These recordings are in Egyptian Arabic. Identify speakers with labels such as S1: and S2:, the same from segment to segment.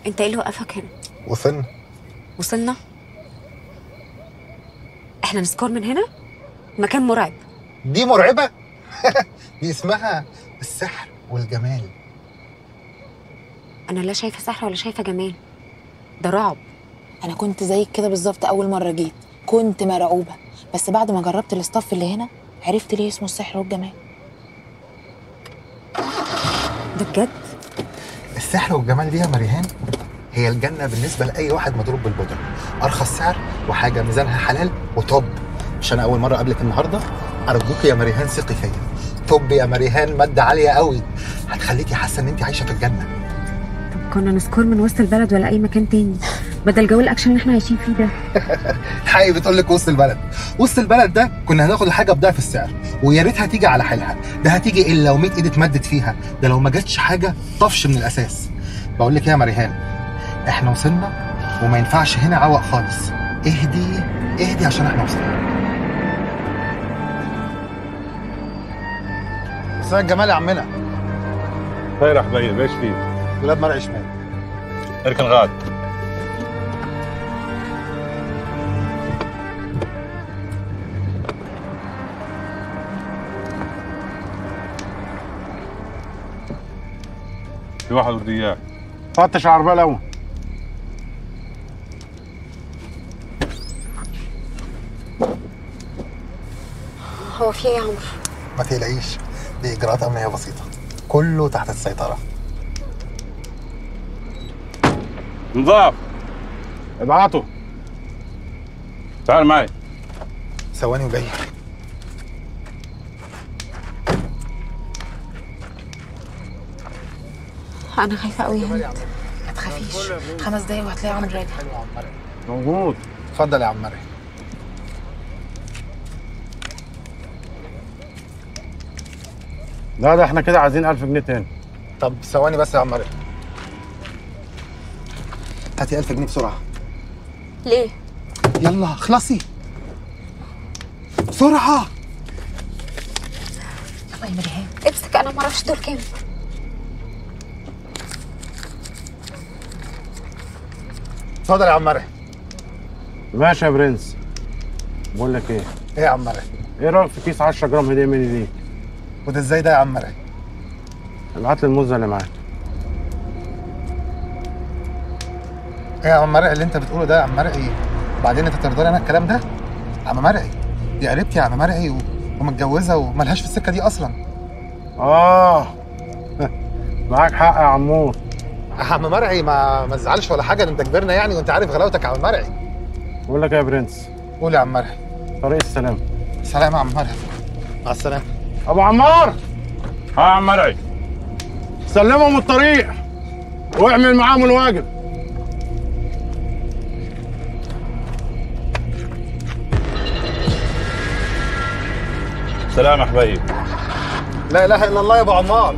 S1: انت ايه اللي وقفك هنا
S2: وصلنا
S1: وصلنا احنا نسكور من هنا مكان مرعب
S2: دي مرعبه دي اسمها السحر والجمال
S1: انا لا شايفه سحر ولا شايفه جمال ده رعب
S3: انا كنت زيك كده بالظبط اول مره جيت كنت مرعوبه بس بعد ما جربت الاستاف اللي هنا عرفت ليه اسمه السحر والجمال
S1: ده بجد
S2: السحر والجمال دي يا مريهان هي الجنة بالنسبة لأي واحد مضروب بالبودرة أرخص سعر وحاجة ميزانها حلال وطب مش أنا أول مرة أقابلك النهاردة أرجوك يا مريهان ثقي فيا طب يا مريهان مادة عالية قوي هتخليكي حاسة إن أنت عايشة في الجنة
S1: طب كنا نسكور من وسط البلد ولا اي مكان تاني بدل جو الاكشن اللي احنا عايشين فيه ده
S2: حقيقي بتقول لك وسط البلد وسط البلد ده كنا هناخد الحاجة بضعف السعر ويا ريتها تيجي على حيلها ده هتيجي إلا لو 100 إيد اتمدت فيها ده لو ما جاتش حاجة طفش من الأساس بقول لك إيه يا مريهان احنا وصلنا وما ينفعش هنا عوق خالص اهدي اهدي عشان احنا وصلنا مساء الجمال يا عمنا
S4: خير يا حبيبي ايش فيه؟
S2: ولاد مرعي شمال
S4: اركن غاد في واحد بده اياك
S5: فتش العربية الأول
S1: هو في ايه يا عمرو
S2: ما تقلقيش دي اجراءات امنيه بسيطه كله تحت السيطره
S4: نضاف
S5: ابعته
S4: تعال معي
S2: ثواني وجاي
S1: انا خايفه قوي يا هند
S3: ما تخافيش خمس دقايق وهتلاقي عمرو راجع
S5: موجود
S2: اتفضل يا عم مرعي
S5: لا ده احنا كده عايزين 1000 جنيه تاني
S2: طب ثواني بس يا عم مرعي هاتي 1000 جنيه بسرعه
S1: ليه
S2: يلا اخلصي بسرعه
S3: يلا يا مريهان
S1: امسك انا ما اعرفش دول كام
S2: اتفضل يا عم مرعي
S5: ماشي يا برنس بقول لك ايه
S2: ايه يا عم مرعي
S5: ايه رايك في كيس 10 جرام هديه مني ليك
S2: وده ازاي ده يا عم مرعي
S5: ابعت لي الموزه اللي معاك
S2: ايه يا عم مرعي اللي انت بتقوله ده يا عم مرعي وبعدين انت ترضى انا الكلام ده عم مرعي دي قريبتي يا عم مرعي و... ومتجوزه وملهاش في السكه دي اصلا
S5: اه معاك حق يا عمور
S2: يا عم مرعي ما ما تزعلش ولا حاجه ده انت كبرنا يعني وانت عارف غلاوتك يا عم مرعي
S5: بقول لك ايه يا برنس
S2: قول يا عم مرعي
S5: طريق السلام
S2: سلام يا عم مرعي مع السلامه
S5: ابو عمار
S4: ها يا عم مرعي
S5: سلمهم الطريق واعمل معاهم الواجب
S4: سلام يا حبيبي
S2: لا اله الا الله يا ابو عمار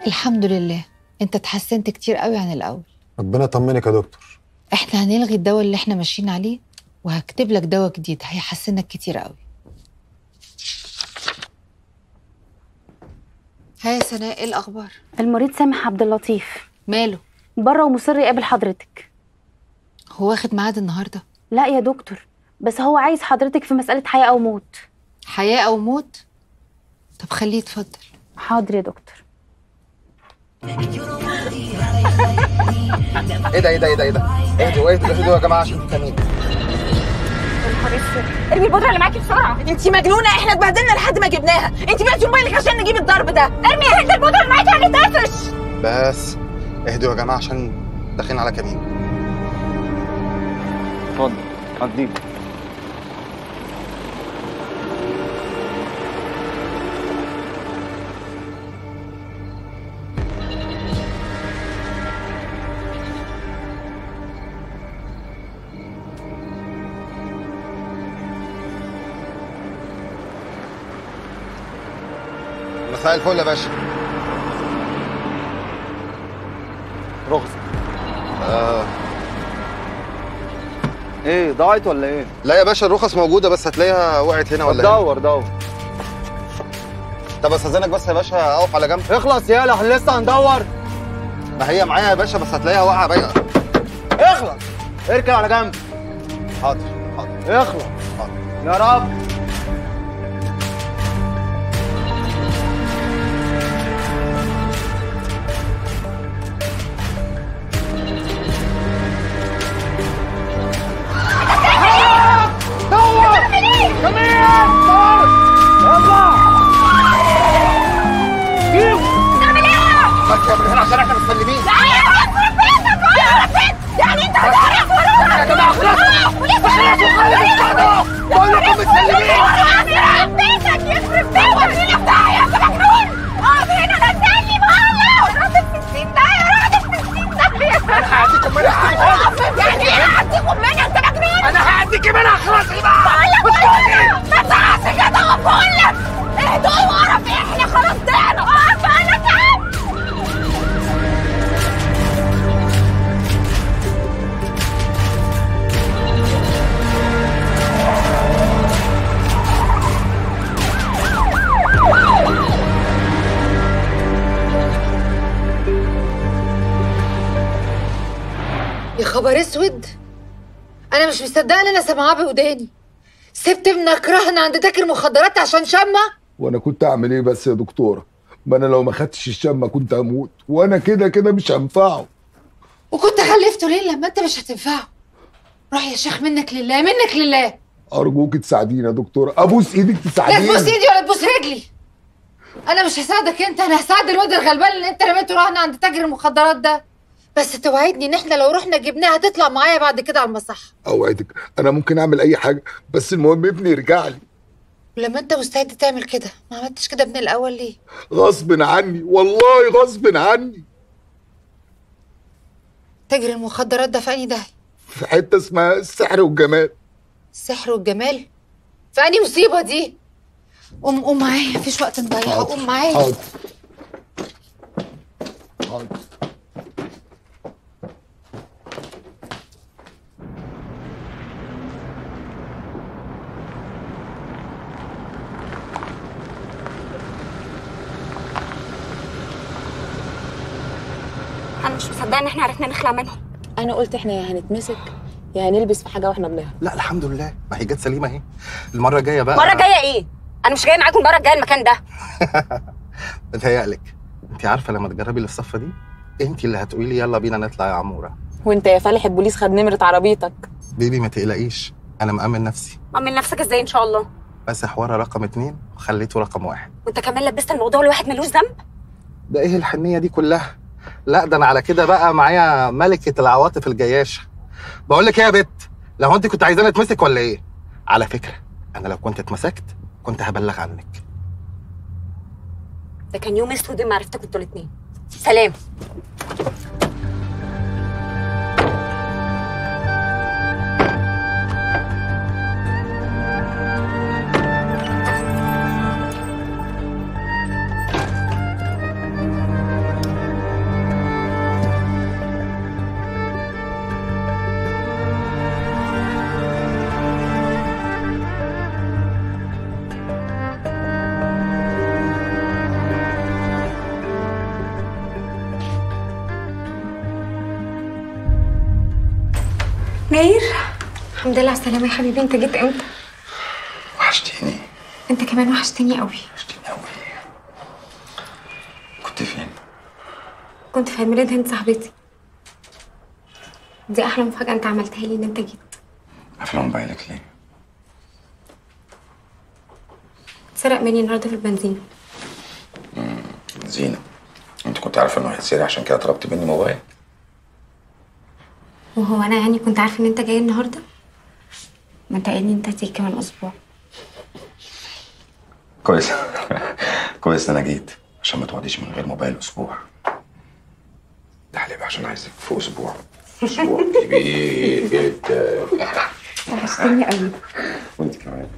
S3: الحمد لله انت اتحسنت كتير قوي عن الاول
S5: ربنا يطمنك يا دكتور
S3: احنا هنلغي الدواء اللي احنا ماشيين عليه وهكتب لك دواء جديد هيحسنك كتير قوي ها يا سناء ايه الاخبار
S6: المريض سامح عبد اللطيف
S3: ماله
S6: بره ومصر يقابل حضرتك
S3: هو واخد ميعاد النهارده
S6: لا يا دكتور بس هو عايز حضرتك في مسألة حياة أو موت
S3: حياه او موت طب خليه يتفضل
S6: حاضر يا دكتور
S2: ايه ده ايه ده ايه ده ايه ده اهدوا اهدوا اهدوا يا جماعه عشان تتكلمين
S7: ارمي البودره اللي معاكي بسرعه انت مجنونه احنا اتبهدلنا لحد ما جبناها انت بعتي موبايلك عشان نجيب الضرب ده ارمي يا هند البودره اللي معاكي هنتقفش
S2: بس اهدوا يا جماعه عشان داخلين على كمين
S5: اتفضل عديك
S2: مساء الفل يا باشا
S5: رخصة
S2: آه.
S5: ايه ضاعت ولا ايه؟
S2: لا يا باشا الرخص موجوده بس هتلاقيها وقعت هنا ولا هنا
S5: دور دور
S2: طب استاذنك بس يا باشا اقف على جنب
S5: اخلص يالا احنا لسه هندور
S2: ما هي معايا يا باشا بس هتلاقيها واقعه باينه
S5: اخلص اركن على جنب
S2: حاضر حاضر
S5: اخلص
S2: حاضر
S5: يا رب
S2: بس يا من هنا عشان احنا متسلمين
S7: يعني انت هتعرف ورانا يا جماعه خلاص
S2: بقول لكم متسلمين
S7: يخرب بيتك يخرب بيتك مين بتاعي يا مجنون اقف هنا نزلني بقى راجل في السين ده يا راجل في السين ده انا هعديكم منها يعني ايه هعديكم منها انت مجنون انا هعديكي منها خلاص بقى بقول لك ما تزعقش كده بقول لك اهدوا وقرف احنا خلاص ضعنا اقف بقى انا كام
S3: يا خبر اسود انا مش مصدقه ان انا سامعاه بوداني سبت ابنك رهن عند تاجر مخدرات عشان شمه
S8: وانا كنت اعمل ايه بس يا دكتوره ما انا لو ما خدتش الشمه كنت هموت وانا كده كده مش هنفعه
S3: وكنت خلفته ليه لما انت مش هتنفعه روح يا شيخ منك لله منك لله
S8: ارجوك تساعديني يا دكتوره ابوس ايدك
S3: لا
S8: تساعديني
S3: تبوس ايدي ولا تبوس رجلي انا مش هساعدك انت انا هساعد الواد الغلبان اللي انت رميته رهن عند تاجر المخدرات ده بس توعدني ان احنا لو رحنا جبناها هتطلع معايا بعد كده على المصحه
S8: اوعدك انا ممكن اعمل اي حاجه بس المهم ابني يرجع لي
S3: ولما انت مستعد تعمل كده ما عملتش كده من الاول ليه
S8: غصب عني والله غصب عني
S3: تاجر المخدرات ده في انهي ده
S8: في حته اسمها السحر والجمال
S3: السحر والجمال في انهي مصيبه دي قوم قوم معايا مفيش وقت نضيعه
S8: حاضر.
S3: قوم معايا
S8: حاضر حاضر
S7: انا مش مصدقه ان احنا عرفنا نخلع منهم
S3: انا قلت احنا يا هنتمسك يا هنلبس في حاجه واحنا بنهرب
S2: لا الحمد لله ما هي جت سليمه اهي المره الجايه بقى
S7: المره الجايه ايه انا مش جايه معاكم المره الجايه المكان ده
S2: بتهيألك انت عارفه لما تجربي الصفه دي انت اللي هتقولي لي يلا بينا نطلع يا عموره
S9: وانت يا فالح البوليس خد نمرة عربيتك
S2: بيبي ما تقلقيش انا مأمن نفسي
S7: امن نفسك ازاي ان شاء الله
S2: بس حوار رقم اتنين وخليته رقم واحد
S7: وانت كمان لبست الموضوع لواحد ملوش ذنب
S2: ده ايه الحنيه دي كلها لا ده انا على كده بقى معايا ملكه العواطف الجياشه بقول لك ايه يا بت لو انت كنت عايزاني اتمسك ولا ايه على فكره انا لو كنت اتمسكت كنت هبلغ عنك
S7: ده كان يوم اسود ما عرفتكم انتوا الاثنين سلام
S1: ناير الحمد لله على السلامة يا حبيبي انت جيت امتى؟
S10: وحشتيني
S1: انت كمان وحشتني قوي
S10: وحشتيني قوي كنت فين؟
S1: كنت في عيد ميلاد هند صاحبتي دي احلى مفاجأة انت عملتها لي ان انت جيت
S10: قافله موبايلك ليه؟
S1: اتسرق مني النهارده في البنزين
S10: زينة انت كنت عارفه انه هيتسرق عشان كده طلبت مني موبايل
S1: وهو انا يعني كنت عارفة ان انت جاي النهارده ما انت قايل لي انت هتيجي كمان اسبوع
S10: كويس كويس ان انا جيت عشان ما تقعديش من غير موبايل اسبوع ده حليب عشان عايزك في اسبوع اسبوع كبير جدا
S1: وحشتني قوي
S10: وانت كمان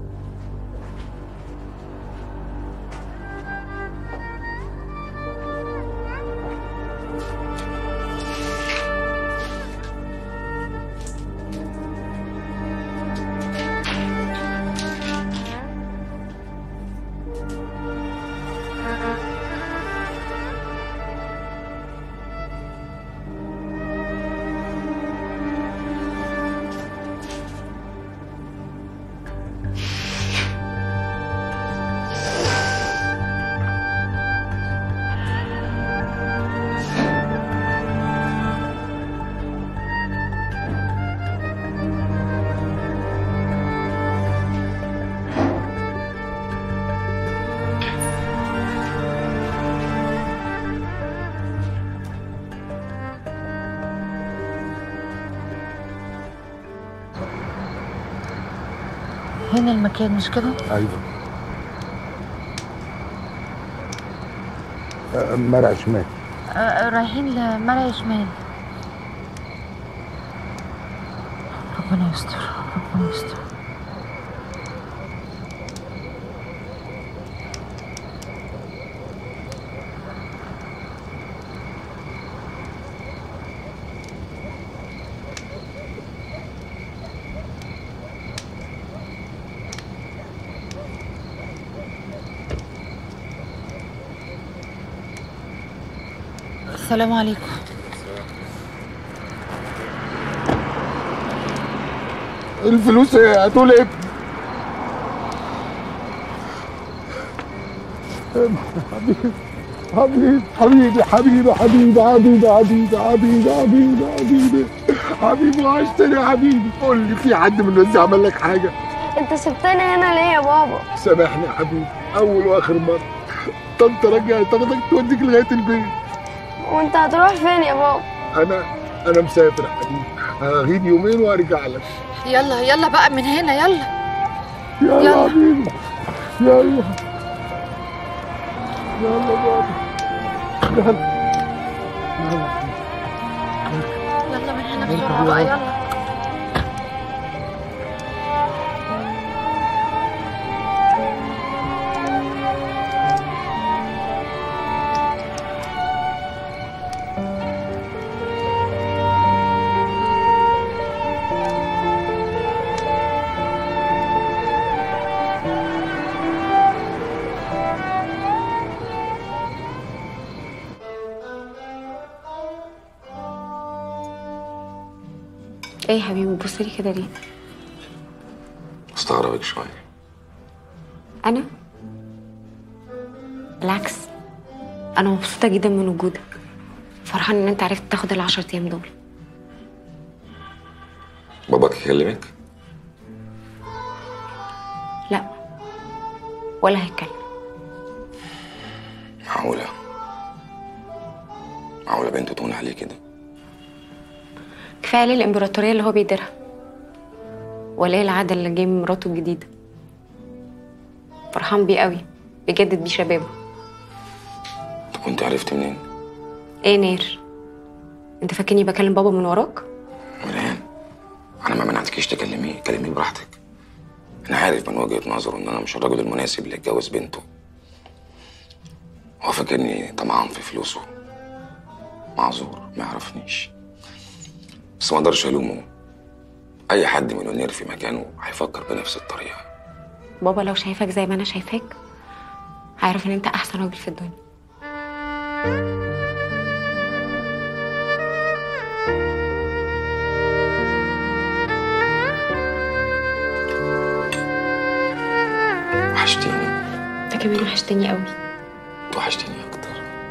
S3: هنا المكان مش كده؟
S8: ايوه آه، مرع شمال
S3: آه رايحين لمرعي شمال ربنا يستر ربنا يستر السلام عليكم
S8: الفلوس ايه هتقول ايه حبيبي حبيبي حبيبي حبيبي حبيبي حبيبي حبيبي حبيبي حبيبي حبيبي حبيبي وحشتني يا حبيبي قول لي في حد من الناس عمل لك حاجه
S7: انت سبتني هنا ليه يا بابا
S8: سامحني يا حبيبي اول واخر مره طنط رجعت تاخدك توديك لغايه البيت
S7: وانت هتروح فين يا بابا
S8: انا انا مسافر يا حبيبي هغيب يومين وارجع لك
S3: يلا يلا بقى من هنا يلا
S8: يلا
S3: يلا.
S8: يا حبيبي يلا يلا بابا يلا يلا
S3: يلا من هنا بسرعة بقى يلا
S1: ايه يا حبيبي بتبص لي كده ليه
S10: مستغربك شويه
S1: انا بالعكس انا مبسوطه جدا من وجودك فرحانه ان انت عرفت تاخد العشر ايام دول
S10: باباك يكلمك
S1: لا ولا هيتكلم
S10: معقوله معقوله بنته تهون عليه كده
S1: كفايه عليه الامبراطوريه اللي هو بيديرها وليه العاده اللي جاي من مراته الجديده فرحان بيه قوي بيجدد بيه شبابه
S10: طب وانت عرفت منين
S1: ايه نير انت فاكرني بكلم بابا من وراك
S10: مريان انا ما منعتكيش تكلميه كلميه براحتك انا عارف من وجهه نظره ان انا مش الراجل المناسب اللي يتجوز بنته هو فاكرني طمعان في فلوسه معذور ما يعرفنيش بس ما اقدرش الومه اي حد مليونير في مكانه هيفكر بنفس الطريقه
S1: بابا لو شايفك زي ما انا شايفاك هيعرف ان انت احسن راجل في الدنيا كمان وحشتني قوي
S10: وحشتني اكتر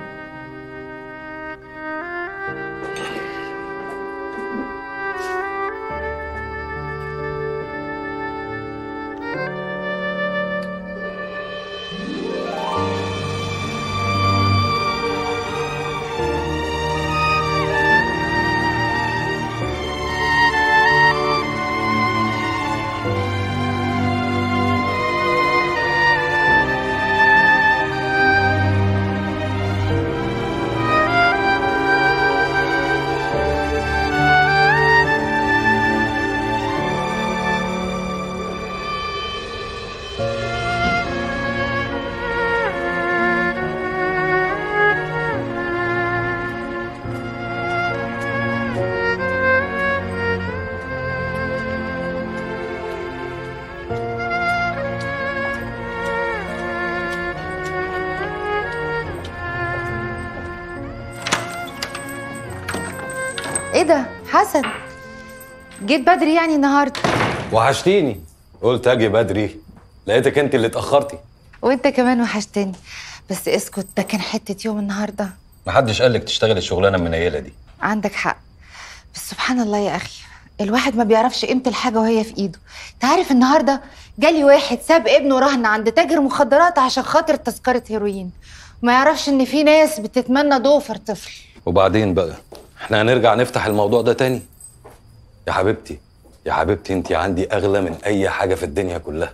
S3: ايه ده حسن جيت بدري يعني النهارده
S11: وحشتيني قلت اجي بدري لقيتك انت اللي اتاخرتي
S3: وانت كمان وحشتني بس اسكت ده كان حته يوم النهارده
S11: محدش قالك تشتغلي الشغلانه المنيله دي
S3: عندك حق بس سبحان الله يا اخي الواحد ما بيعرفش قيمه الحاجه وهي في ايده انت عارف النهارده جالي واحد ساب ابنه رهن عند تاجر مخدرات عشان خاطر تذكره هيروين ما يعرفش ان في ناس بتتمنى ضوفر طفل
S11: وبعدين بقى احنا هنرجع نفتح الموضوع ده تاني يا حبيبتي يا حبيبتي انت عندي اغلى من اي حاجه في الدنيا كلها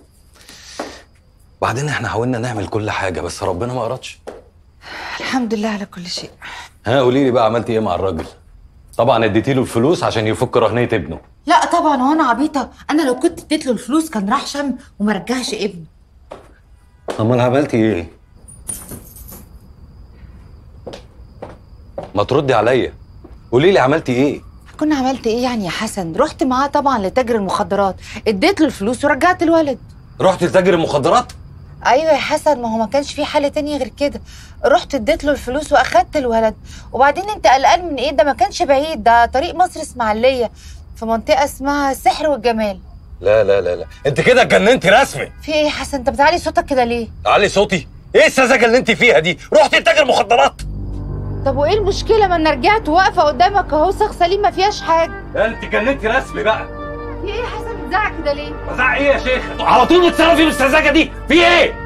S11: بعدين احنا حاولنا نعمل كل حاجه بس ربنا ما ارادش
S3: الحمد لله على كل شيء
S11: ها قولي لي بقى عملتي ايه مع الراجل طبعا اديتي له الفلوس عشان يفك رهنيه ابنه
S3: لا طبعا هو انا عبيطه انا لو كنت اديت له الفلوس كان راح شم وما رجعش ابنه
S11: امال عملتي ايه ما تردي عليا قولي لي عملتي ايه
S3: كنا عملت ايه يعني يا حسن رحت معاه طبعا لتاجر المخدرات اديت له الفلوس ورجعت الولد
S11: رحت لتاجر المخدرات
S3: ايوه يا حسن ما هو ما كانش في حل تاني غير كده رحت اديت له الفلوس واخدت الولد وبعدين انت قلقان من ايه ده ما كانش بعيد ده طريق مصر اسماعيليه في منطقه اسمها السحر والجمال
S11: لا لا لا لا انت كده اتجننتي رسمي
S3: في ايه يا حسن انت بتعلي صوتك كده ليه
S11: علي صوتي ايه السذاجه اللي انت فيها دي رحت لتاجر مخدرات
S3: طب وايه المشكله ما انا رجعت واقفه قدامك اهو صاغ سليم ما فيهاش حاجه
S11: لا انت اتجننتي رسمي بقى
S3: في ايه يا حسن بتزعق كده ليه
S11: بزعق ايه يا شيخ على طول بتصرفي بالسذاجه دي في ايه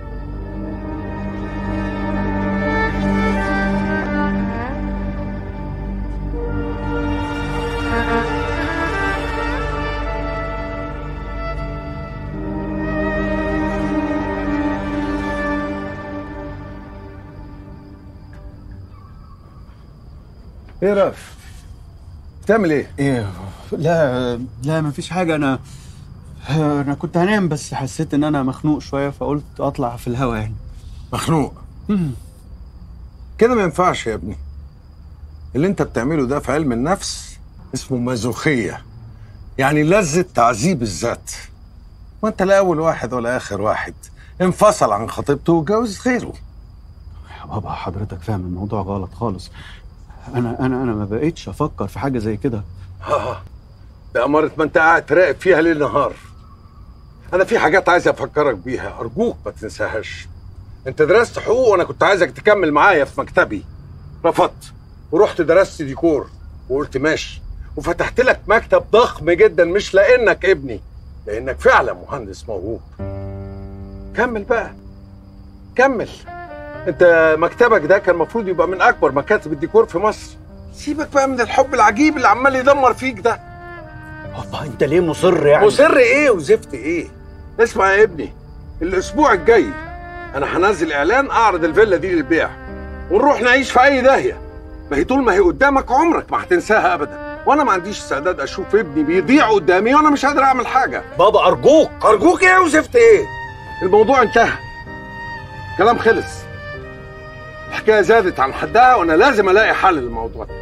S8: ايه رأف؟ بتعمل ايه؟
S12: ايه لا لا مفيش حاجة أنا أنا كنت هنام بس حسيت إن أنا مخنوق شوية فقلت أطلع في الهوا يعني
S8: مخنوق كده ما ينفعش يا ابني اللي انت بتعمله ده في علم النفس اسمه مازوخية يعني لذة تعذيب الذات وانت لا اول واحد ولا اخر واحد انفصل عن خطيبته وجوز غيره
S12: يا بابا حضرتك فاهم الموضوع غلط خالص أنا أنا أنا ما بقيتش أفكر في حاجة زي كده
S8: ها ده أمارة ما انت قاعد تراقب فيها ليل نهار انا في حاجات عايز افكرك بيها ارجوك ما تنساهاش انت درست حقوق وانا كنت عايزك تكمل معايا في مكتبي رفضت ورحت درست ديكور وقلت ماشي وفتحت لك مكتب ضخم جدا مش لانك ابني لانك فعلا مهندس موهوب كمل بقى كمل انت مكتبك ده كان المفروض يبقى من اكبر مكاتب الديكور في مصر سيبك بقى من الحب العجيب اللي عمال يدمر فيك ده
S12: بابا أنت ليه مصر يعني؟
S8: مصر ايه وزفت ايه اسمع يا ابني الاسبوع الجاي انا هنزل اعلان اعرض الفيلا دي للبيع ونروح نعيش في اي داهيه ما هي طول ما هي قدامك عمرك ما هتنساها ابدا وانا ما عنديش استعداد اشوف ابني بيضيع قدامي وانا مش قادر اعمل حاجه
S12: بابا أرجوك
S8: ارجوك ايه وزفت ايه الموضوع انتهى كلام خلص الحكايه زادت عن حدها وانا لازم الاقي حل للموضوع ده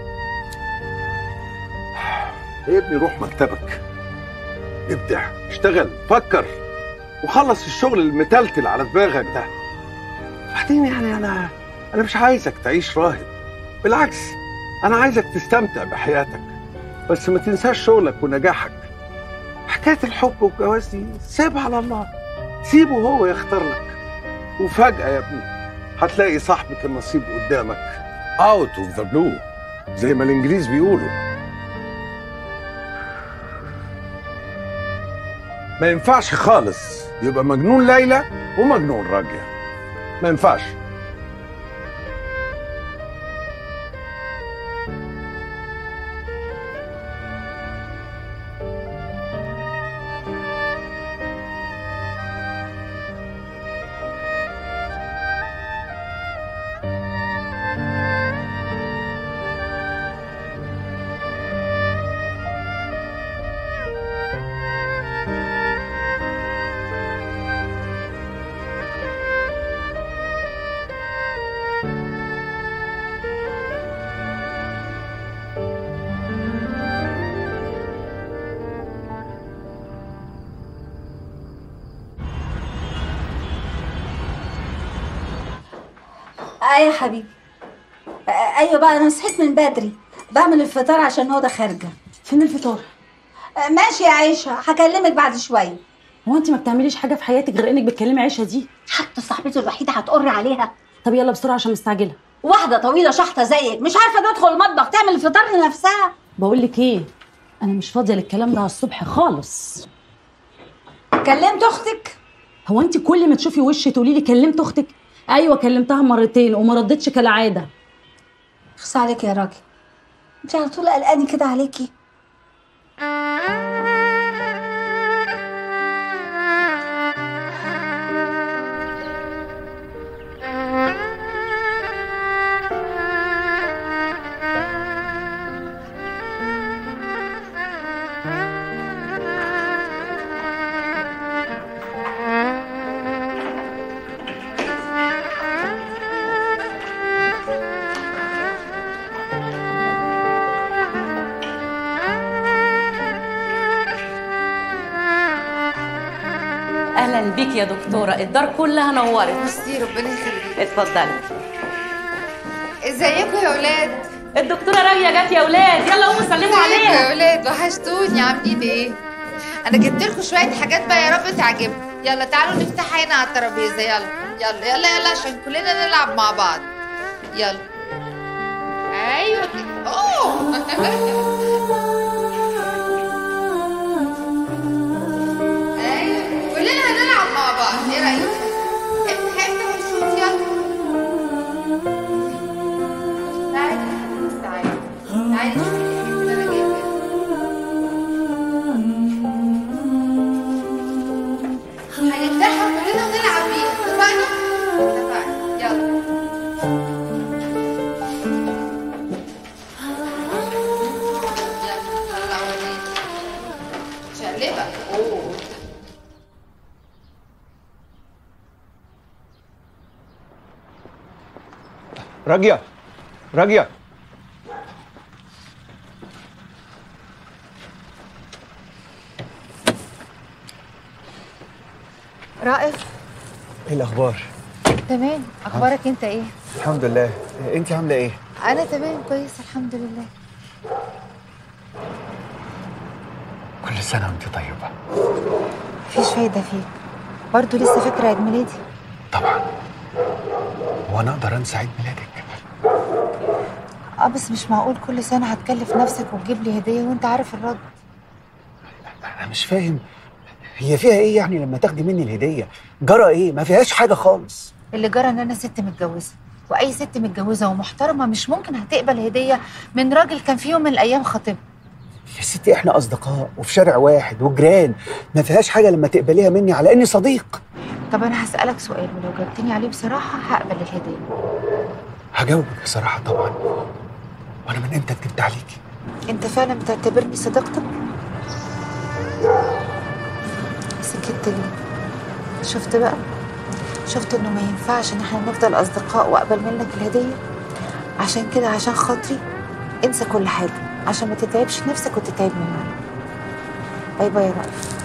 S8: يا ابني روح مكتبك ابدع اشتغل فكر وخلص الشغل المتلتل على دماغك ده بعدين يعني انا انا مش عايزك تعيش راهب بالعكس انا عايزك تستمتع بحياتك بس ما تنساش شغلك ونجاحك حكايه الحب والجواز دي سيبها على الله سيبه هو يختار لك وفجأة يا ابني هتلاقي صاحبة النصيب قدامك اوت اوف ذا بلو زي ما الانجليز بيقولوا ما ينفعش خالص يبقى مجنون ليلى ومجنون راجية ما ينفعش
S13: اه يا حبيبي آه ايوه بقى انا صحيت من بدري بعمل الفطار عشان هو ده خارجه
S14: فين الفطار؟
S13: آه ماشي يا عيشه هكلمك بعد شويه
S14: هو انت ما بتعمليش حاجه في حياتك غير انك بتكلمي عيشه دي
S13: حتى صاحبتي الوحيده هتقر عليها
S14: طب يلا بسرعه عشان مستعجله
S13: واحده طويله شحطه زيك مش عارفه تدخل المطبخ تعمل الفطار لنفسها
S14: بقول لك ايه انا مش فاضيه للكلام ده على الصبح خالص
S13: كلمت اختك
S14: هو انت كل ما تشوفي وشي تقولي لي كلمت اختك ايوه كلمتها مرتين وما ردتش كالعاده
S13: خص عليك يا راجل انت على طول قلقاني كده عليكي
S15: اهلا بيك يا دكتوره الدار كلها نورت
S3: ميرسي ربنا يخليك
S15: اتفضلي
S3: ازيكم يا ولاد
S15: الدكتوره راويه جت يا ولاد يلا قوموا سلموا
S3: ازيكم
S15: عليها
S3: يا ولاد وحشتوني عاملين ايه انا جبت لكم شويه حاجات بقى يا رب تعجبكم يلا تعالوا نفتح هنا على الترابيزه يلا يلا يلا يلا عشان كلنا نلعب مع بعض يلا ايوه كده اوه ايوه كلنا هنلعب مع بعض ايه رايك افتح افتح وشوف يلا تعالي تعالي تعالي شوفي الحاجات اللي انا جايباها هنفتحها كلنا ونلعب بيها اتفقنا؟ اتفقنا يلا يلا طلع وريني شقلبة اوه
S12: راجية راجية
S3: رائف
S16: ايه الاخبار
S3: تمام اخبارك انت ايه
S16: الحمد لله انت عامله ايه
S3: انا تمام كويس الحمد لله
S16: كل سنه وانت طيبه
S3: مفيش فايده فيك برضه لسه فاكره عيد ميلادي
S16: وانا اقدر انسى عيد ميلادك
S3: اه بس مش معقول كل سنه هتكلف نفسك وتجيب لي هديه وانت عارف الرد
S16: انا مش فاهم هي فيها ايه يعني لما تاخدي مني الهديه جرى ايه ما فيهاش حاجه خالص
S3: اللي جرى ان انا ست متجوزه واي ست متجوزه ومحترمه مش ممكن هتقبل هديه من راجل كان في يوم من الايام خطيبها
S16: يا ستي احنا اصدقاء وفي شارع واحد وجيران ما فيهاش حاجه لما تقبليها مني على اني صديق
S3: طب انا هسالك سؤال ولو جاوبتني عليه بصراحه هقبل الهديه
S16: هجاوبك بصراحه طبعا وانا من امتى كدبت عليكي
S3: انت فعلا بتعتبرني صديقتك سكت ليه شفت بقى شفت انه ما ينفعش ان احنا نفضل اصدقاء واقبل منك الهديه عشان كده عشان خاطري انسى كل حاجه عشان ما تتعبش نفسك وتتعبني معاك باي باي يا رأف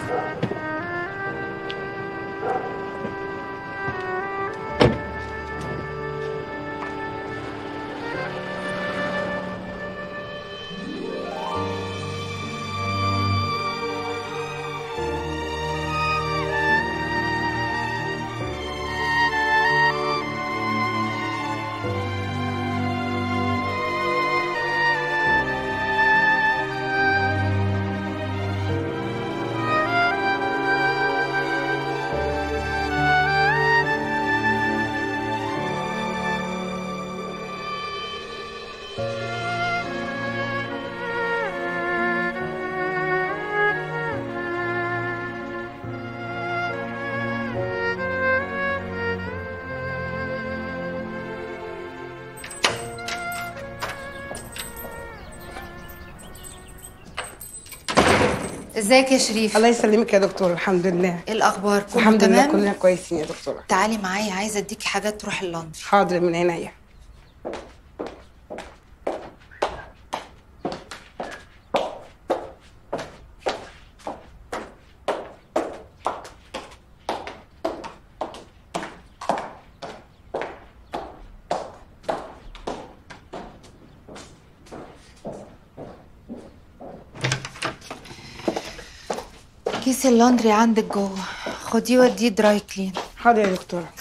S3: ازيك يا شريف
S17: الله يسلمك يا دكتور الحمد لله
S3: ايه الاخبار كله
S17: الحمد لله
S3: تمام
S17: كلنا كويسين يا دكتوره
S3: تعالي معايا عايزه اديكي حاجات تروح اللندري
S17: حاضر من عينيا
S3: كيس اللندري عندك جوه خديه وديه دراي كلين
S17: حاضر يا دكتوره